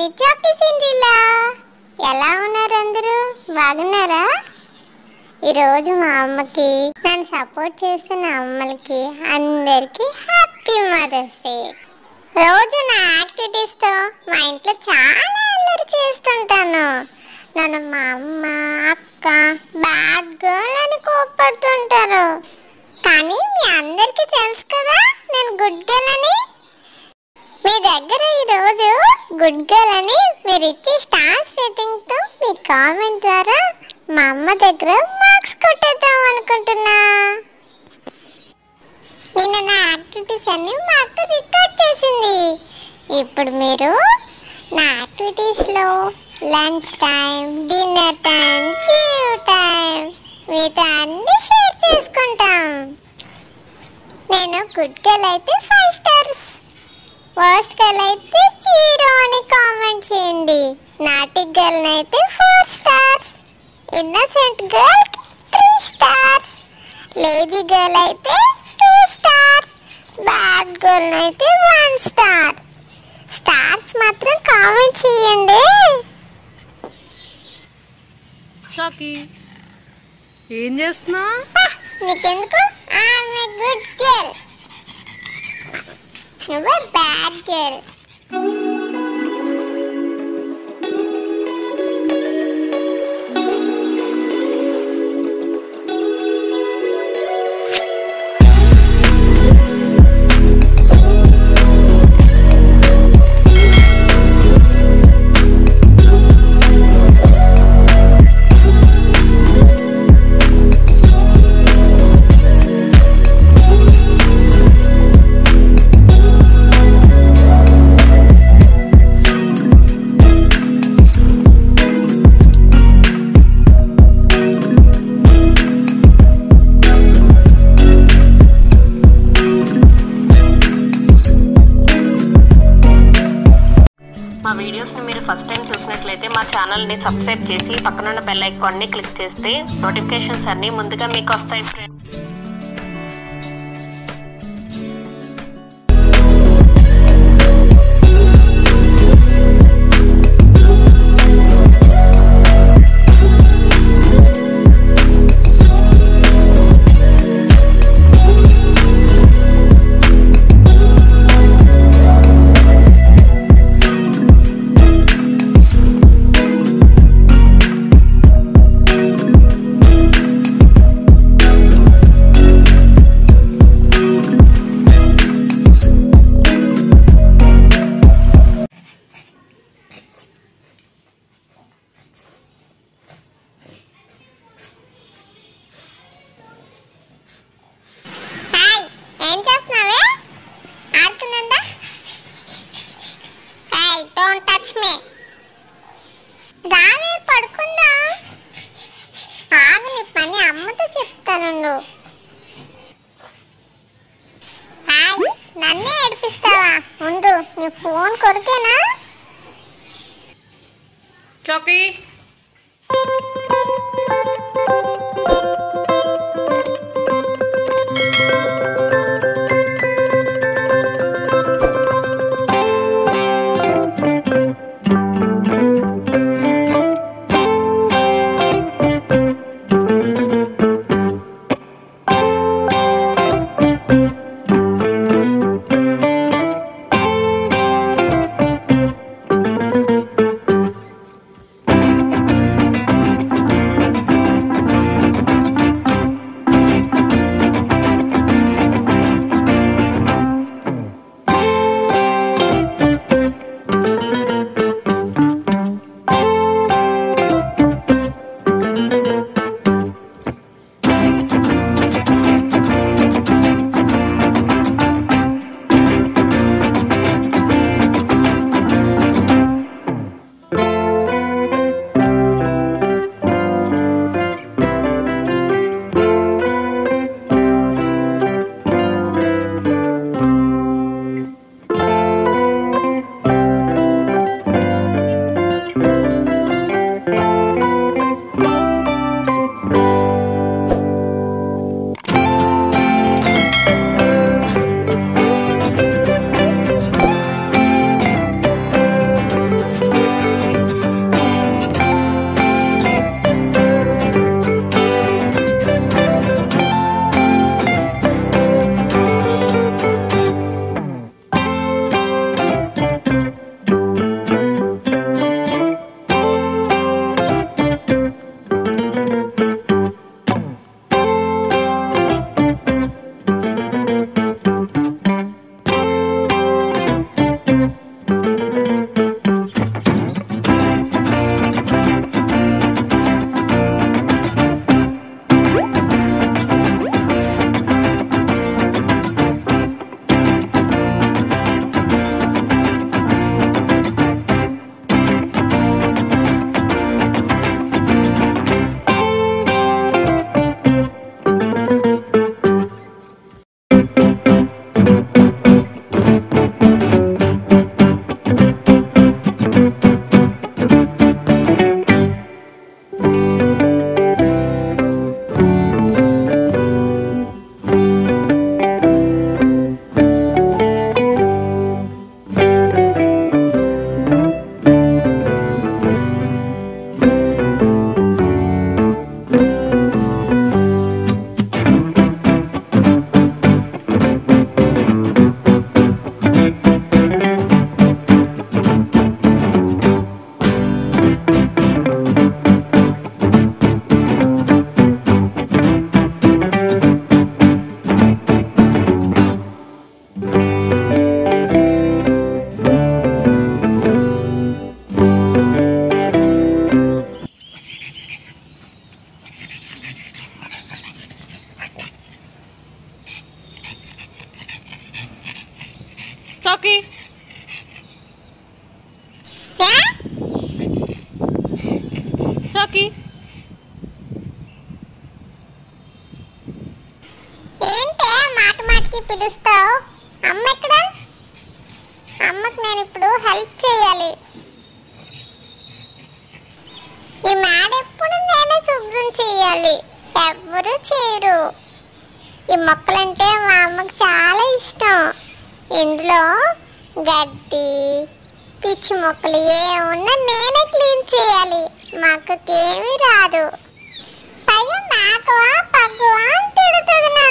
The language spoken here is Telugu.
మీ చాకి సిండ్రిలా ఎలా ఉన్నారు అందరూ బాగున్నారా ఈరోజు మా అమ్మకి నన్ను సపోర్ట్ చేస్తున్న అమ్మలకి అందరికీ హ్యాపీ మదర్స్ డే రోజు నా యాక్టివిటీస్తో మా ఇంట్లో చాలా అల్లరి చేస్తుంటాను నన్ను మా అమ్మ అక్క బ్యాడ్ గర్ల్ అని కోప్పడుతుంటారు కానీ మీ అందరికీ తెలుసు కదా నేను గుడ్ గర్ల్ అని మీ దగ్గర ఈరోజు గుడ్ గర్ల్ అని మీరు ఇచ్చే స్టార్స్ రేటింగ్తో మీ కామెంట్ ద్వారా మా అమ్మ దగ్గర మార్క్స్ కొట్టేద్దాం అనుకుంటున్నా నిన్న నా యాక్టివిటీస్ అన్ని మా అక్క రికార్డ్ చేసింది ఇప్పుడు మీరు నా యాక్టివిటీస్లో లంచ్ టైం డిన్నర్ టైం చీవ్ టైం వీటి అన్ని షేర్ చేసుకుంటాం నేను గుడ్ గర్ల్ అయితే ఫైవ్ స్టార్స్ వర్స్ట్ గర్ల్ అయితే జీరో అని కామెంట్ చేయండి నాటి గర్ల్ అయితే four stars innocent girl three stars lazy girl అయితే టూ స్టార్స్ బ్యాడ్ గర్ల్ అయితే వన్ స్టార్ స్టార్స్ మాత్రం కామెంట్ చేయండి షాకి ఏం చేస్తున్నా హ, నీకెందుకు ఆమె గుడ్ గర్ల్ నువ్వు బ్యాడ్ గర్ల్ మా వీడియోస్ని మీరు ఫస్ట్ టైం చూసినట్లయితే మా ఛానల్ని సబ్స్క్రైబ్ చేసి పక్కనున్న బెల్ ఐకాన్ని క్లిక్ చేస్తే నోటిఫికేషన్స్ అన్నీ ముందుగా మీకు వస్తాయి ఫ్రెండ్స్ హాయ్ ఏం చేస్తున్నావే ఆడుతున్నా హాయ్ డోంట్ టచ్ మీ రావే పడుకుందా ఆగు నీ పని అమ్మతో చెప్తాను హాయ్ నన్నే ఏడిపిస్తావా ఉండు నీ ఫోన్ కొరికేనా చాకీ హాయ్ చాకీ యా? చాకీ ఏంటే మాట మాటకి పిలుస్తావు అమ్మ ఎక్కడ అమ్మకి నేను ఇప్పుడు హెల్ప్ చేయాలి ఈ మేడ ఎప్పుడు నేనే శుభ్రం చేయాలి ఎవ్వరూ చేయరు ఈ మొక్కలంటే మా అమ్మకి చాలా ఇష్టం ఇందులో గడ్డి పిచ్చి మొక్కలు ఏమున్నా నేనే క్లీన్ చేయాలి మా అక్కకి ఏమీ రాదు పైగా మేకవా పగ్గువా అని తిడుతుంది నన్ను